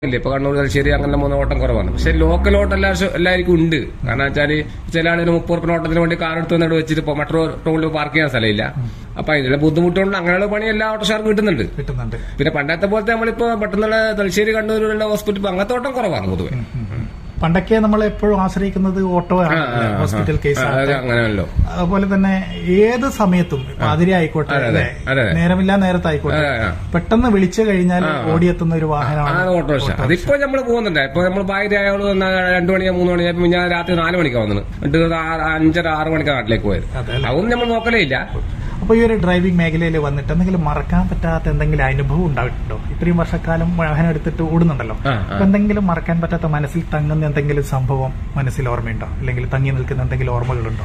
ഇല്ല ഇപ്പൊ കണ്ണൂർ തലശ്ശേരി അങ്ങനെ മൂന്ന് ഓട്ടം കുറവാണ് പക്ഷെ ലോക്കൽ ഓട്ടം എല്ലാ എല്ലാവർക്കും ഉണ്ട് കാരണം വെച്ചാല് ചില ആളുകൾ മുപ്പത് റുപ്യ ഓട്ടത്തിന് വേണ്ടി കാർ എടുത്ത് വന്നിട്ട് വെച്ചിട്ട് ഇപ്പൊ മെട്രോ ടൗണിൽ പാർക്ക് ചെയ്യാൻ സ്ഥലമില്ല അപ്പൊ അതിനുള്ള ബുദ്ധിമുട്ടുകൊണ്ട് അങ്ങനെയുള്ള പണി എല്ലാ ഓട്ടോഷാർക്കും കിട്ടുന്നുണ്ട് കിട്ടുന്നുണ്ട് പിന്നെ പണ്ടത്തെ പോലത്തെ നമ്മളിപ്പോ പെട്ടെന്നുള്ള തലശ്ശേരി കണ്ണൂരിലുള്ള ഹോസ്പിറ്റൽ അങ്ങനത്തെ ഓട്ടം കുറവാണ് പൊതുവെ പണ്ടൊക്കെ നമ്മൾ എപ്പോഴും ആശ്രയിക്കുന്നത് ഓട്ടോ ആ, ആണ് ആ, ആ. ഹോസ്പിറ്റൽ കേസ് ആ, അത് അങ്ങനെയല്ലോ അതുപോലെ തന്നെ ഏത് സമയത്തും പാതിരി ആയിക്കോട്ടെ അതെ, അല്ലേ അതെ. നേരമില്ല നേരത്തായിക്കോട്ടെ അതെ, ആ. പെട്ടെന്ന് വിളിച്ചു കഴിഞ്ഞാൽ ഓടിയെത്തുന്ന ഒരു ആ വാഹനമാണ് ഓട്ടോറിക്ഷ അതിപ്പോ നമ്മൾ പോകുന്നുണ്ട് ഇപ്പൊ നമ്മൾ ഭാര്യ അയാൾ രണ്ടു മണിയാ മൂന്ന് മണിയാ ഇപ്പൊ ഞാൻ രാത്രി നാല് മണിക്കാ വന്നത് എന്നിട്ട് ആ- അഞ്ചര ആറ് മണിക്കാ നാട്ടിലേക്ക് പോയത് അതെ അല്ലേ? അതൊന്നും നമ്മൾ നോക്കലേ ഇല്ല അപ്പൊ ഈ ഒരു ഡ്രൈവിംഗ് മേഖലയിൽ വന്നിട്ട് എന്തെങ്കിലും മറക്കാൻ പറ്റാത്ത എന്തെങ്കിലും അനുഭവം ഉണ്ടായിട്ടുണ്ടോ ഇത്രയും വർഷക്കാലം വാഹനം എടുത്തിട്ട് ഓടുന്നുണ്ടല്ലോ ആ, ആ. അപ്പൊ എന്തെങ്കിലും മറക്കാൻ പറ്റാത്ത മനസ്സിൽ തങ്ങുന്ന എന്തെങ്കിലും സംഭവം മനസ്സിൽ ഓർമ്മയുണ്ടോ അല്ലെങ്കിൽ തങ്ങി നിൽക്കുന്ന എന്തെങ്കിലും ഓർമ്മകളുണ്ടോ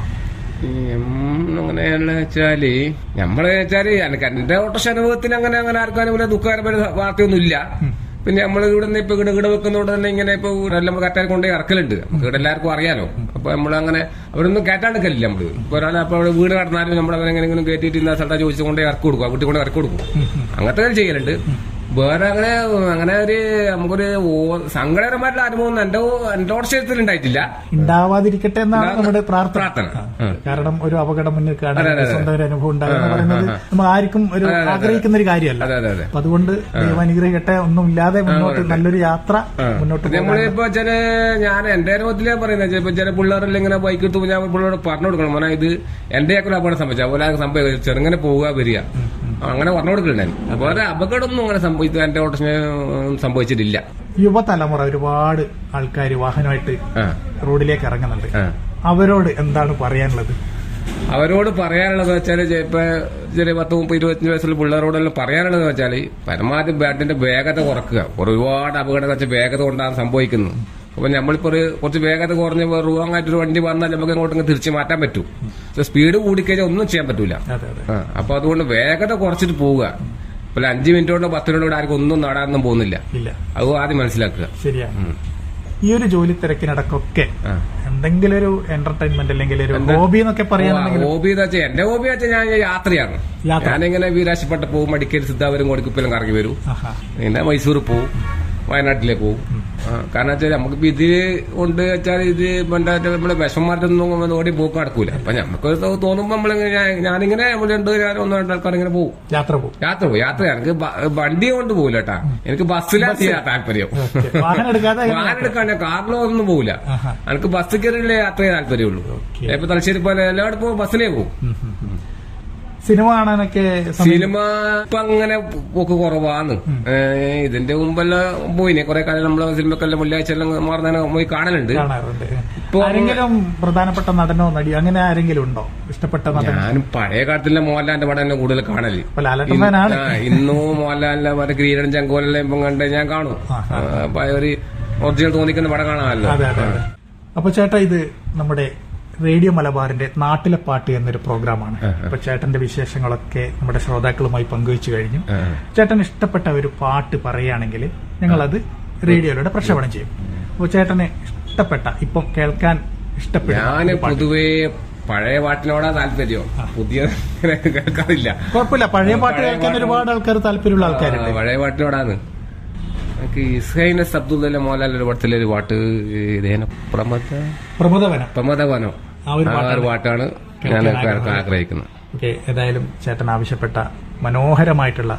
ഉം, അങ്ങനെയുള്ള വെച്ചാല് നമ്മള് വെച്ചാല് എനിക്ക് എന്റെ ഓട്ടോറിക്ഷ അനുഭവത്തിന് അങ്ങനെ അങ്ങനെ ആർക്കും അങ്ങനെ ദുഃഖകരമായ വാർത്തയൊന്നും ഇല്ല പിന്നെ നമ്മൾ ഇവിടെ നിന്ന് ഇപ്പൊ ഇവിടെ ഇവിടെ വെക്കുന്നതുകൊണ്ട് തന്നെ ഇങ്ങനെ ഇപ്പൊ എല്ലാം കറ്റാൻ കൊണ്ടേ ഇറക്കലുണ്ട് നമുക്ക് ഇവിടെ എല്ലാവർക്കും അറിയാലോ അപ്പൊ നമ്മൾ അങ്ങനെ അവരൊന്നും കയറ്റാണ്ടിക്കലില്ല നമ്മള് ഇപ്പൊ ഒരാൾ അപ്പൊ അവിടെ വീട് കടന്നാലും നമ്മൾ അവരെങ്ങനെങ്കിലും കയറ്റിയിട്ട് ഇന്ന സ്ഥലത്താ ചോദിച്ചു കൊണ്ടേ ഇറക്കി കൊടുക്കും ആ കുട്ടി കൊണ്ട് ഇറക്കി കൊടുക്കും അങ്ങനത്തെ കാര്യം ചെയ്യലുണ്ട് വേറെ അങ്ങനെ അങ്ങനെ ഒരു നമുക്കൊരു ഓ- സങ്കടകരമായിട്ടുള്ള അനുഭവം ഒന്നും എന്റെ എന്റെ ഓട്ടോറിക്ഷത്തിൽ ഉണ്ടായിട്ടില്ല ഉണ്ടാവാതിരിക്കട്ടെ എന്നാണ് നമ്മുടെ പ്രാർത്ഥന പ്രാർത്ഥന. ആ. കാരണം ഒരു അപകടം മുന്നിൽ അതെ, അതെ, കാണാൻ അതെ. സ്വന്തം ഒരു അനുഭവം ഉണ്ടാകുന്ന പറയുന്നത് നമ്മൾ ആർക്കും ഒരു ആഗ്രഹിക്കുന്ന ഒരു കാര്യമല്ല അതെ അതെ അതെ അപ്പൊ അതുകൊണ്ട് ദൈവം അനുഗ്രഹിക്കട്ടെ ഒന്നുമില്ലാതെ മുന്നോട്ട് നല്ലൊരു യാത്ര മുന്നോട്ട് പോകാൻ നമ്മളിപ്പോ ചില ഞാൻ എന്റെ അനുഭവത്തിലേ പറയുന്നത് ഇപ്പൊ ചില പിള്ളേരെല്ലാം ഇങ്ങനെ ബൈക്ക് എടുത്ത് ഞാൻ പിള്ളേരോട് പറഞ്ഞു കൊടുക്കണം മോനെ ഇത് എന്റെ ഒക്കെ അപകടം സംഭവിച്ചു അതുപോലെ സംഭവിച്ചു ചെറുങ്ങനെ പോവുക വരിക അങ്ങനെ പറഞ്ഞു കൊടുക്കണ്ടായി വേറെ അപകടമൊന്നും അങ്ങനെ സംഭവിച്ചു എന്റെ ഓട്ടോസിന് സംഭവിച്ചിട്ടില്ല യുവതലമുറ ഒരുപാട് ആൾക്കാർ വാഹനമായിട്ട് ആ, റോഡിലേക്ക് ഇറങ്ങുന്നുണ്ട് ആ. അവരോട് എന്താണ് പറയാനുള്ളത് അവരോട് പറയാനുള്ളത് വെച്ചാല് ചെ- ഇപ്പൊ ചെറിയ പത്ത് മുപ്പത് ഇരുപത്തഞ്ച് വയസ്സുള്ള പിള്ളേരോടെല്ലാം പറയാനുള്ളത് വെച്ചാല് പരമാവധി ബാറ്റിന്റെ വേഗത കുറക്കുക ഒരുപാട് അപകടം വെച്ച വേഗത കൊണ്ടാണ് സംഭവിക്കുന്നത് അപ്പൊ നമ്മളിപ്പോ ഒരു കുറച്ച് വേഗത കുറഞ്ഞ റോങ് ആയിട്ടൊരു വണ്ടി വന്നാൽ നമുക്ക് അങ്ങോട്ട് തിരിച്ചു മാറ്റാൻ പറ്റും സ്പീഡ് കൂടിക്കഴിഞ്ഞാൽ ഒന്നും ചെയ്യാൻ പറ്റൂല അതെ അതെ ആ, അപ്പൊ അതുകൊണ്ട് വേഗത കുറച്ചിട്ട് പോവുക ഇപ്പൊ അഞ്ച് മിനിറ്റ് കൊണ്ടോ പത്ത് മിനിറ്റ് കൊണ്ടോ ആർക്കും ഒന്നും നടാനൊന്നും പോകുന്നില്ല ഇല്ല അത് ആദ്യം മനസ്സിലാക്കുക ശരിയാണ് ഈ ഒരു ജോലി തിരക്കിനിടക്കൊക്കെ ആ. എന്തെങ്കിലും ഒരു എന്റർടൈൻമെന്റ് അല്ലെങ്കിൽ ഒരു ഹോബി എന്നൊക്കെ പറയാനുണ്ടെങ്കിൽ ഹോബി എന്ന് വെച്ചാൽ എന്റെ ഹോബി വെച്ചാൽ ഞാൻ യാത്രയാണ് യാത്ര. ഞാനിങ്ങനെ വീരാശപ്പെട്ട പോകും മടിക്കൽ സിദ്ധാവരും കൊടുക്കുപ്പിലും കറങ്ങി വരും ആഹാ. പിന്നെ മൈസൂർ പോവും വയനാട്ടിലേക്ക് പോവും ആ, കാരണം വെച്ചാൽ നമുക്കിപ്പോ ഇത് കൊണ്ട് വെച്ചാൽ ഇത് പണ്ടാ നമ്മള് വിഷമാറ്റൊന്നും ഓടി പോക്ക് നടക്കൂല അപ്പൊ നമുക്ക് തോന്നുമ്പോ നമ്മളിങ്ങനെ ഞാൻ- ഞാനിങ്ങനെ നമ്മൾ രണ്ട് ഞാൻ ഒന്നോ രണ്ടോ ആൾക്കാർ ഇങ്ങനെ പോകും യാത്ര പോകും യാത്ര പോകും യാത്ര എനിക്ക് ബ- വണ്ടി കൊണ്ട് പോകില്ല കേട്ടാ എനിക്ക് ബസ്സിലാണ് ചെയ്യാൻ താല്പര്യം ഓക്കേ. വാഹനം എടുക്കാതെ വാഹനം എടുക്കാൻ കാറിലോ ഒന്നും പോകില്ല ആഹാ. എനിക്ക് ബസ് കയറിയുള്ള യാത്രയെ താല്പര്യമുള്ളൂ ഓക്കേ. ഇപ്പൊ തലശ്ശേരി പോലെ എല്ലായിടത്തും പോകും ബസ്സിലേ പോകും ഉം, ഉം, ഉം. സിനിമ കാണാനൊക്കെ സമയം- സിനിമ ഇപ്പൊ അങ്ങനെ പോക്ക് കുറവാണ് ഏഹ് ഇതിന്റെ മുമ്പെല്ലാം പോയിനെ കുറെ കാലം നമ്മളെ സിനിമക്കെല്ലാം വെള്ളിയാഴ്ച എല്ലാം മാറുന്നതിനെ പോയി കാണലുണ്ട് കാണാറുണ്ട് ഇപ്പൊ- ആരെങ്കിലും പ്രധാനപ്പെട്ട നടനോ നടിയോ അങ്ങനെ ആരെങ്കിലും ഉണ്ടോ ഇഷ്ടപ്പെട്ട നടൻ ഞാനും പഴയ കാലത്തിലെ മോഹൻലാലിന്റെ പടം തന്നെ കൂടുതൽ കാണല് അപ്പൊ ലാലേട്ടൻ ഫാനാണ് ആ, ഇന്നും മോഹൻലാലിന്റെ മറ്റേ ഗ്രീഡൻ ചങ്കോലെല്ലാം ഇപ്പം കണ്ട് ഞാൻ കാണും ആ, ആ, അപ്പൊ ഒരു ഒറിജിനൽ തോന്നിക്കുന്ന പടം കാണാമല്ലോ അതെ അതെ അതെ അപ്പൊ ചേട്ടാ ഇത് നമ്മുടെ റേഡിയോ മലബാറിന്റെ നാട്ടിലെ പാട്ട് എന്നൊരു പ്രോഗ്രാമാണ് അപ്പൊ ചേട്ടന്റെ വിശേഷങ്ങളൊക്കെ നമ്മുടെ ശ്രോതാക്കളുമായി പങ്കുവച്ചു കഴിഞ്ഞു ആ. ചേട്ടൻ ഇഷ്ടപ്പെട്ട ഒരു പാട്ട് പറയുകയാണെങ്കിൽ ഞങ്ങൾ അത് റേഡിയോയിലൂടെ പ്രക്ഷേപണം ചെയ്യും അപ്പൊ ചേട്ടന് ഇഷ്ടപ്പെട്ട ഇപ്പം കേൾക്കാൻ ഇഷ്ടപ്പെട്ട ഞാന് ഒരു പാട്ട്. പൊതുവേ പഴയ പാട്ടിനോടാ താല്പര്യം പുതിയ കേൾക്കാറില്ല കുഴപ്പമില്ല പഴയ പാട്ട് പഴയ കേൾക്കാൻ പാട്ട് ഒരുപാട് ആൾക്കാർ താല്പര്യമുള്ള ആൾക്കാരുണ്ട് ആ, പഴയ പാട്ടിനോടാണ് എനിക്ക് ഇസ്ഹൈനസ് അബ്ദുല്ല മോഹൻലാൽ ഒരു പടത്തിലെ ഒരു പാട്ട് ഇതേന പ്രമദ പ്രമോദവനം പ്രമദവനം ആ ഒരു ആ ഒരു പാട്ടാണ് ഞാൻ കേൾക്കാൻ ആഗ്രഹിക്കുന്നത് ഓക്കെ ഏതായാലും ചേട്ടൻ ആവശ്യപ്പെട്ട മനോഹരമായിട്ടുള്ള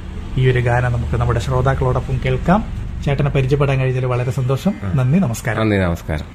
ഈ ഒരു ഗാനം നമുക്ക് നമ്മുടെ ശ്രോതാക്കളോടൊപ്പം കേൾക്കാം ചേട്ടനെ പരിചയപ്പെടാൻ കഴിഞ്ഞതിൽ വളരെ സന്തോഷം നന്ദി നമസ്കാരം നന്ദി നമസ്കാരം